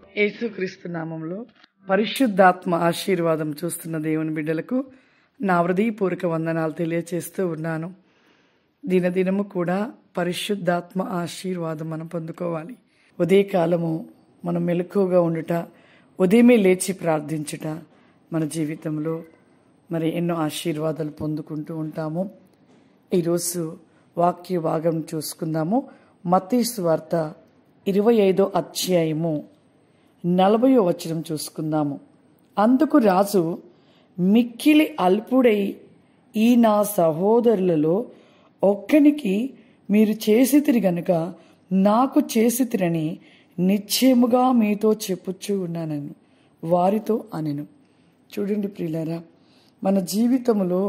యేసుక్రీస్తు నామంలో పరిశుద్ధాత్మ ఆశీర్వాదం చూస్తున్న దేవుని బిడ్డలకు నా హృదయపూర్వక వందనాలు తెలియచేస్తూ ఉన్నాను దినదినము కూడా పరిశుద్ధాత్మ ఆశీర్వాదం మనం పొందుకోవాలి ఉదయకాలము మనం మెలకువగా ఉండుట ఉదయమే లేచి ప్రార్థించుట మన జీవితంలో మరి ఎన్నో ఆశీర్వాదాలు పొందుకుంటూ ఉంటాము ఈరోజు వాక్య భాగం చూసుకుందాము మత్తీసు వార్త ఇరవై ఐదో అధ్యాయము నలభయో వచనం చూసుకుందాము అందుకు రాజు మిక్కిలి అల్పుడై ఈ నా సహోదరులలో ఒక్కనికి మీరు చేసితిరి గనుక నాకు చేసితిరని నిశ్చయముగా మీతో చెప్పుచూ ఉన్నానను వారితో అనెను చూడండి ప్రియులారా మన జీవితంలో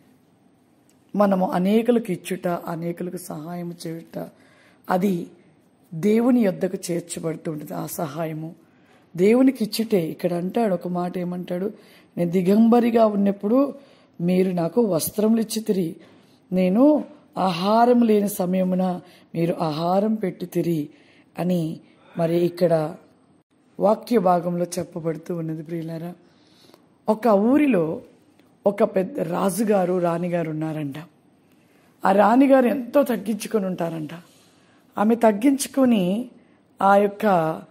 మనము అనేకులకు ఇచ్చుట అనేకులకు సహాయం చేయుట అది దేవుని యొద్దకు చేర్చబడుతుంటుంది ఆ సహాయము దేవునికి ఇచ్చుటే ఇక్కడ అంటాడు ఒక మాట ఏమంటాడు నేను దిగంబరిగా ఉన్నప్పుడు మీరు నాకు వస్త్రములు ఇచ్చితిరి నేను ఆహారం లేని సమయమున మీరు ఆహారం పెట్టి అని మరి ఇక్కడ వాక్య భాగంలో చెప్పబడుతూ ఉన్నది ప్రియులారా ఒక ఊరిలో ఒక పెద్ద రాజుగారు రాణిగారు ఉన్నారంట ఆ రాణిగారు ఎంతో తగ్గించుకొని ఉంటారంట ఆమె తగ్గించుకొని ఆ యొక్క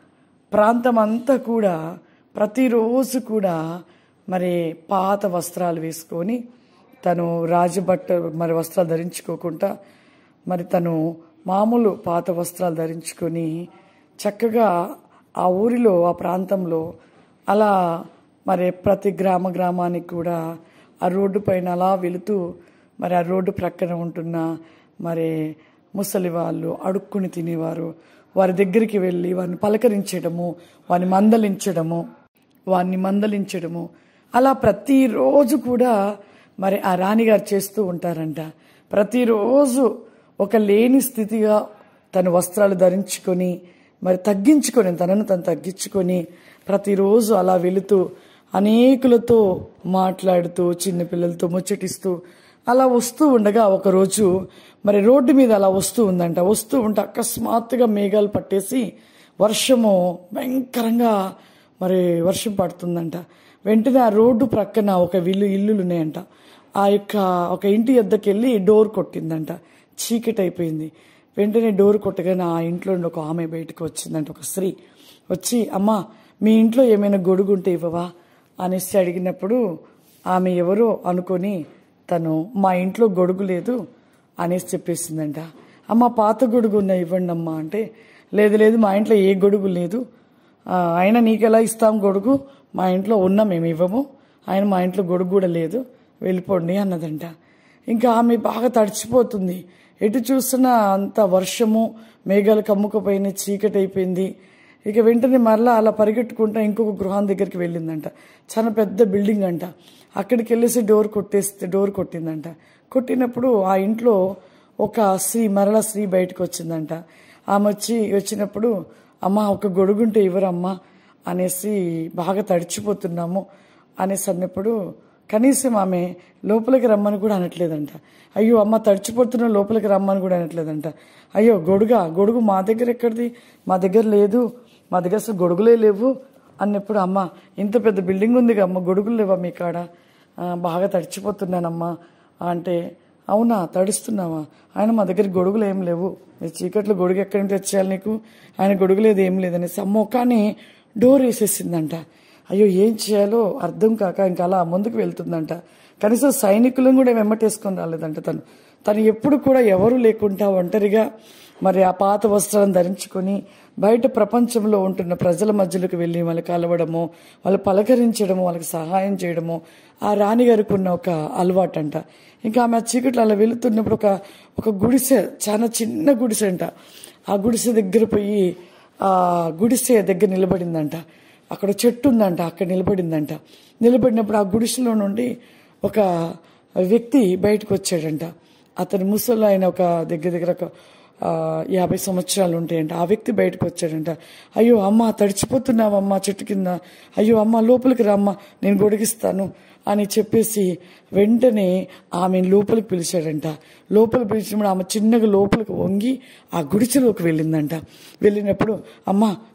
ప్రాంతం అంతా కూడా ప్రతిరోజు కూడా మరి పాత వస్త్రాలు వేసుకొని తను రాజబట్ట మరి వస్త్రాలు ధరించుకోకుండా మరి తను మామూలు పాత వస్త్రాలు ధరించుకొని చక్కగా ఆ ఊరిలో ఆ ప్రాంతంలో అలా మరి ప్రతి గ్రామ గ్రామానికి కూడా ఆ రోడ్డు పైన అలా వెళుతూ మరి ఆ రోడ్డు ప్రక్కన ఉంటున్న మరి ముసలి వాళ్ళు అడుక్కుని తినేవారు వారి దగ్గరికి వెళ్ళి వారిని పలకరించడము వారిని మందలించడము వారిని మందలించడము అలా ప్రతిరోజు కూడా మరి ఆ రాణిగారు చేస్తూ ఉంటారంట ప్రతిరోజు ఒక లేని స్థితిగా తన వస్త్రాలు ధరించుకొని మరి తగ్గించుకొని తనను తను తగ్గించుకొని ప్రతిరోజు అలా వెళుతూ అనేకులతో మాట్లాడుతూ చిన్నపిల్లలతో ముచ్చటిస్తూ అలా వస్తూ ఉండగా ఒకరోజు మరి రోడ్డు మీద అలా వస్తూ ఉందంట వస్తూ ఉంటే అకస్మాత్తుగా మేఘాలు పట్టేసి వర్షము భయంకరంగా మరి వర్షం పడుతుందంట వెంటనే ఆ రోడ్డు ప్రక్కన ఒక విల్లు ఇల్లులు ఉన్నాయంట ఆ యొక్క ఒక ఇంటి వద్దకు వెళ్ళి డోర్ కొట్టిందంట చీకటి అయిపోయింది వెంటనే డోర్ కొట్టగానే ఆ ఇంట్లో నుండి ఒక ఆమె బయటకు వచ్చిందంట ఒక స్త్రీ వచ్చి అమ్మా మీ ఇంట్లో ఏమైనా గొడుగు ఉంటే ఇవ్వవా అనేసి అడిగినప్పుడు ఆమె ఎవరో అనుకొని తను మా ఇంట్లో గొడుగు లేదు అనేసి చెప్పేసిందంట అమ్మ పాత గొడుగు ఉన్న ఇవ్వండి అమ్మా అంటే లేదు లేదు మా ఇంట్లో ఏ గొడుగు లేదు ఆ, అయినా నీకు ఎలా ఇస్తాం గొడుగు మా ఇంట్లో ఉన్న మేము ఇవ్వము ఆయన మా ఇంట్లో గొడుగు కూడా లేదు వెళ్ళిపోండి అన్నదంట ఇంకా ఆమె బాగా తడిచిపోతుంది ఎటు చూసినా అంత వర్షము మేఘాలు కమ్ముకుపోయిన చీకటి అయిపోయింది ఇక వెంటనే మరలా అలా పరిగెట్టుకుంటా ఇంకొక గృహం దగ్గరికి వెళ్ళిందంట చాలా పెద్ద బిల్డింగ్ అంట అక్కడికి వెళ్ళేసి డోర్ కొట్టేస్తే డోర్ కొట్టిందంట కొట్టినప్పుడు ఆ ఇంట్లో ఒక స్త్రీ మరలా స్త్రీ బయటకు వచ్చిందంట ఆమె వచ్చి వచ్చినప్పుడు అమ్మ ఒక గొడుగుంటే ఇవ్వరమ్మా అనేసి బాగా తడిచిపోతున్నాము అనేసి అన్నప్పుడు కనీసం ఆమె లోపలికి రమ్మని కూడా అనట్లేదంట అయ్యో అమ్మ తడిచిపోతున్న లోపలికి రమ్మని కూడా అనట్లేదంట అయ్యో గొడుగా గొడుగు మా దగ్గర ఎక్కడిది మా దగ్గర లేదు మా దగ్గర అసలు గొడుగులే లేవు అన్నప్పుడు అమ్మ ఇంత పెద్ద బిల్డింగ్ ఉంది అమ్మ గొడుగులు లేవా మీ కాడ "ఆ, బాగా తడిచిపోతున్నానమ్మా అంటే అవునా తడుస్తున్నావా ఆయన మా దగ్గర గొడుగులు ఏం లేవు ఈ చీకట్లో గొడుగు ఎక్కడి నుంచి తెచ్చేయాలి నీకు ఆయన గొడుగు లేదు ఏం లేదనేసి అమ్మో కానీ డోర్ వేసేసిందంట అయ్యో ఏం చేయాలో అర్థం కాక ఇంకా అలా ముందుకు వెళ్తుందంట కనీసం సైనికులను కూడా వెంబటేసుకొని రాలేదంట తను తను ఎప్పుడు కూడా ఎవరు లేకుండా ఒంటరిగా మరి ఆ పాత వస్త్రాలను ధరించుకొని బయట ప్రపంచంలో ఉంటున్న ప్రజల మధ్యలోకి వెళ్ళి వాళ్ళకి కలవడము వాళ్ళు పలకరించడము వాళ్ళకి సహాయం చేయడము ఆ రాణిగారికి ఉన్న ఒక అలవాటు అంట ఇంకా ఆమె ఆ చీకట్లో అలా వెళుతున్నప్పుడు ఒక ఒక గుడిసె చాలా చిన్న గుడిసె అంట ఆ గుడిసె దగ్గర పోయి ఆ గుడిసె దగ్గర నిలబడిందంట అక్కడ చెట్టు ఉందంట అక్కడ నిలబడిందంట నిలబడినప్పుడు ఆ గుడిసెలో నుండి ఒక వ్యక్తి బయటకు వచ్చాడంట అతను ముసలు ఆయన ఒక దగ్గర దగ్గర ఒక ఆ, యాభై సంవత్సరాలు ఉంటాయంట ఆ వ్యక్తి బయటకు వచ్చాడంట అయ్యో అమ్మ తడిచిపోతున్నావమ్మా చెట్టు కింద అయ్యో అమ్మ లోపలికి రమ్మ నేను గొడిగిస్తాను అని చెప్పేసి వెంటనే ఆమె లోపలికి పిలిచాడంట లోపలికి పిలిచినప్పుడు ఆమె చిన్నగా లోపలికి వంగి ఆ గుడిసెలోకి వెళ్ళిందంట వెళ్ళినప్పుడు అమ్మ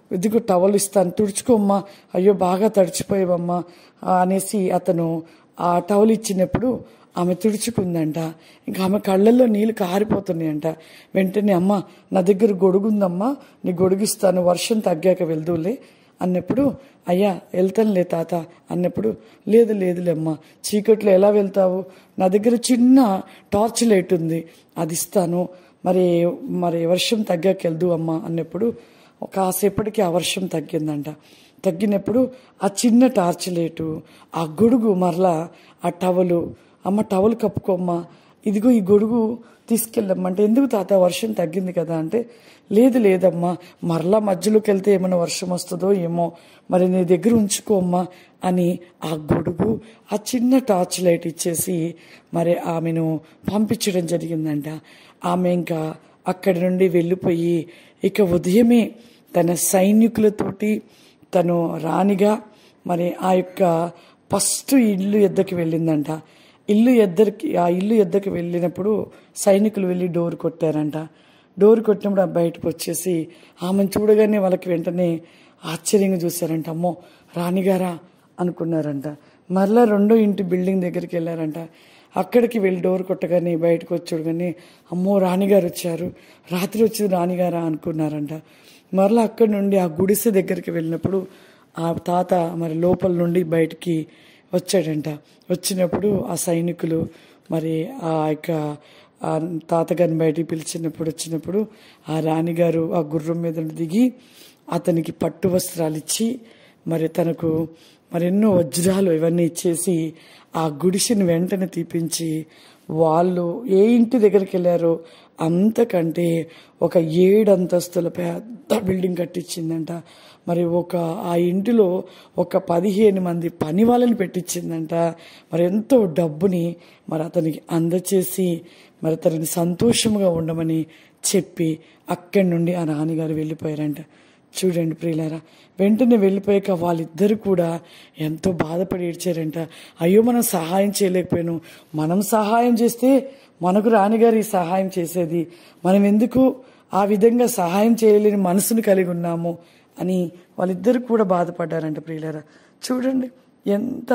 ఇదిగో టవల్ ఇస్తాను తుడుచుకోమ్మా అయ్యో బాగా తడిచిపోయావమ్మా ఆ, అనేసి అతను ఆ టవల్ ఇచ్చినప్పుడు ఆమె తుడుచుకుందంట ఇంకా ఆమె కళ్ళల్లో నీళ్లు కారిపోతున్నాయంట వెంటనే అమ్మ నా దగ్గర గొడుగుందమ్మా నీ గొడుగిస్తాను వర్షం తగ్గాక వెళ్దూలే అన్నప్పుడు అయ్యా వెళ్తానులే తాత అన్నప్పుడు లేదు లేదులే అమ్మా చీకట్లో ఎలా వెళ్తావు నా దగ్గర చిన్న టార్చ్ లైట్ ఉంది అది ఇస్తాను మరి మరి వర్షం తగ్గాక వెళ్దు అమ్మా అన్నప్పుడు కాసేపటికి ఆ వర్షం తగ్గిందంట తగ్గినప్పుడు ఆ చిన్న టార్చ్ లైటు ఆ గొడుగు మరలా ఆ టవలు అమ్మ టవల్ కప్పుకోమ్మా ఇదిగో ఈ గొడుగు తీసుకెళ్ళమ్మంటే ఎందుకు తాత వర్షం తగ్గింది కదా అంటే లేదు లేదమ్మా మరలా మధ్యలోకి వెళ్తే ఏమైనా వర్షం వస్తుందో ఏమో మరి నీ దగ్గర ఉంచుకోమ్మా అని ఆ గొడుగు ఆ చిన్న టార్చ్ లైట్ ఇచ్చేసి మరి ఆమెను పంపించడం జరిగిందంట ఆమె ఇంకా అక్కడి నుండి వెళ్ళిపోయి ఇక ఉదయమే తన సైనికులతోటి తను రాణిగా మరి ఆ యొక్క ఫస్ట్ ఇల్లు ఎద్దకి వెళ్ళిందంట ఇల్లు ఎద్దరికి ఆ ఇల్లు ఎద్దకి వెళ్ళినప్పుడు సైనికులు వెళ్ళి డోర్ కొట్టారంట డోర్ కొట్టినప్పుడు ఆ బయటకు వచ్చేసి ఆమెను చూడగానే వాళ్ళకి వెంటనే ఆశ్చర్యంగా చూశారంట అమ్మో రాణిగారా అనుకున్నారంట మరలా రెండో ఇంటి బిల్డింగ్ దగ్గరికి వెళ్ళారంట అక్కడికి వెళ్ళి డోర్ కొట్టగానే బయటకు వచ్చి చూడగానే అమ్మో రాణిగారు వచ్చారు రాత్రి వచ్చింది రాణిగారా అనుకున్నారంట మరలా అక్కడి నుండి ఆ గుడిసె దగ్గరికి వెళ్ళినప్పుడు ఆ తాత మరి లోపల నుండి బయటికి వచ్చాడంట వచ్చినప్పుడు ఆ సైనికులు మరి ఆ యొక్క ఆ తాతగారిని బయటికి పిలిచినప్పుడు వచ్చినప్పుడు ఆ రాణిగారు ఆ గుర్రం మీద నుండి దిగి అతనికి పట్టు వస్త్రాలు ఇచ్చి మరి తనకు మరెన్నో వజ్రాలు ఇవన్నీ ఇచ్చేసి ఆ గుడిసెని వెంటనే తీపించి వాళ్ళు ఏ ఇంటి దగ్గరికి వెళ్ళారో అంతకంటే ఒక ఏడు అంతస్తుల పెద్ద బిల్డింగ్ కట్టించిందంట మరి ఒక ఆ ఇంటిలో ఒక పదిహేను మంది పని వాళ్ళని పెట్టించిందంట మరి ఎంతో డబ్బుని మరి అతనికి అందచేసి మరి తనని సంతోషంగా ఉండమని చెప్పి అక్కడి నుండి ఆ నాన్నగారు వెళ్ళిపోయారంట చూడండి ప్రియులారా వెంటనే వెళ్ళిపోయాక వాళ్ళిద్దరు కూడా ఎంతో బాధపడి ఏడ్చారంట అయ్యో మనం సహాయం చేయలేకపోయాను మనం సహాయం చేస్తే మనకు రాణిగారు ఈ సహాయం చేసేది మనం ఎందుకు ఆ విధంగా సహాయం చేయలేని మనసును కలిగి ఉన్నాము అని వాళ్ళిద్దరు కూడా బాధపడ్డారంట ప్రియులారా చూడండి ఎంత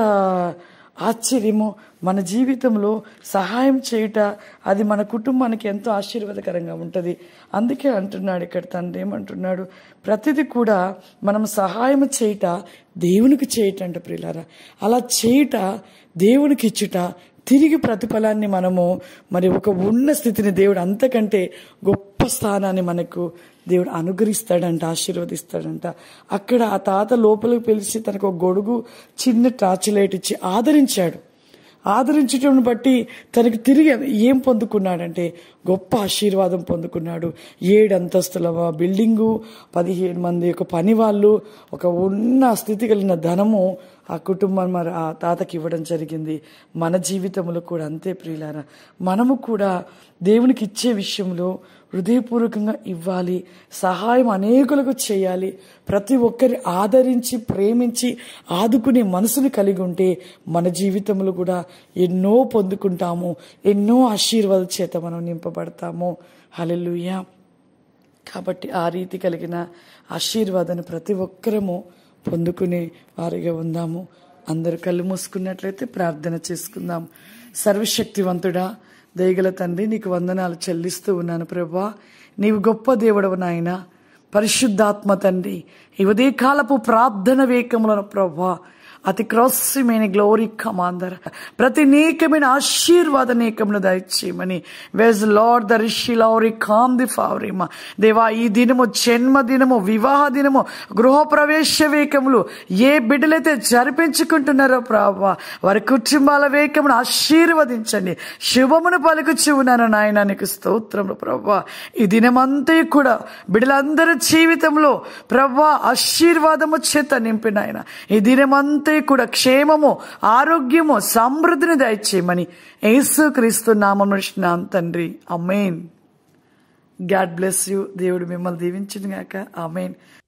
ఆశ్చర్యమో మన జీవితంలో సహాయం చేయుట అది మన కుటుంబానికి ఎంతో ఆశీర్వాదకరంగా ఉంటుంది అందుకే అంటున్నాడు ఇక్కడ తండ్రి ఏమంటున్నాడు ప్రతిదీ కూడా మనం సహాయం చేయుట దేవునికి చేయటంట ప్రియులారా అలా చేయుట దేవునికి ఇచ్చుట తిరిగి ప్రతిఫలాన్ని మనము మరి ఒక ఉన్న స్థితిని దేవుడు అంతకంటే గొప్ప స్థానాన్ని మనకు దేవుడు అనుగ్రహిస్తాడంట ఆశీర్వదిస్తాడంట అక్కడ ఆ తాత లోపలికి పిలిచి తనకు ఒక గొడుగు చిన్న టార్చ్ లైట్ ఇచ్చి ఆదరించాడు ఆదరించటం బట్టి తనకి తిరిగి ఏం పొందుకున్నాడంటే గొప్ప ఆశీర్వాదం పొందుకున్నాడు ఏడు అంతస్తుల బిల్డింగు పదిహేను మంది ఒక పని వాళ్ళు ఒక ఉన్న స్థితి కలిగిన ధనము ఆ కుటుంబం మరి ఆ తాతకి ఇవ్వడం జరిగింది మన జీవితంలో కూడా అంతే ప్రియులారా మనము కూడా దేవునికి ఇచ్చే విషయంలో హృదయపూర్వకంగా ఇవ్వాలి సహాయం అనేకులకు చేయాలి ప్రతి ఒక్కరి ఆదరించి ప్రేమించి ఆదుకునే మనసుని కలిగి ఉంటే మన జీవితంలో కూడా ఎన్నో పొందుకుంటాము ఎన్నో ఆశీర్వాద చేత మనం నింపబడతాము హలెలుయా కాబట్టి ఆ రీతి కలిగిన ఆశీర్వాదాన్ని ప్రతి ఒక్కరము పొందుకునే వారిగా ఉందాము అందరు కళ్ళు మూసుకున్నట్లయితే ప్రార్థన చేసుకుందాం సర్వశక్తివంతుడా దయగల తండ్రి నీకు వందనాలు చెల్లిస్తూ ఉన్నాను ప్రభా నీవు గొప్ప దేవుడవు నాయన పరిశుద్ధాత్మ తండ్రి ఈ ఉదయకాలపు ప్రార్థన వేకములను ప్రభా అతి క్రోస్యమైన గ్లోరీ కమాందర్ ప్రతి నీకమైన ఆశీర్వాద నీకమును దయచేయమని వెజ్ లార్డ్ ద రిషి లౌరి కామ్ ది ఫావరిమ దేవా ఈ దినము జన్మ దినము వివాహ దినము గృహప్రవేశ వేకములు ఏ బిడ్డలైతే జరిపించుకుంటున్నారో ప్రభా వారి కుటుంబాల వేకమును ఆశీర్వదించండి శుభమును పలుకుచు ఉన్నాను నాయన నీకు స్తోత్రములు ప్రభా ఈ దినమంతా కూడా బిడ్డలందరి జీవితంలో ప్రభా ఆశీర్వాదము చేత నింపిన ఆయన ఈ దినమంతా కూడా క్షేమము ఆరోగ్యము సమృద్ధిని దయచేయమని యేసు క్రీస్తు నామం తండ్రి అమేన్ గాడ్ బ్లెస్ యూ దేవుడు మిమ్మల్ని దీవించిన గాక అమేన్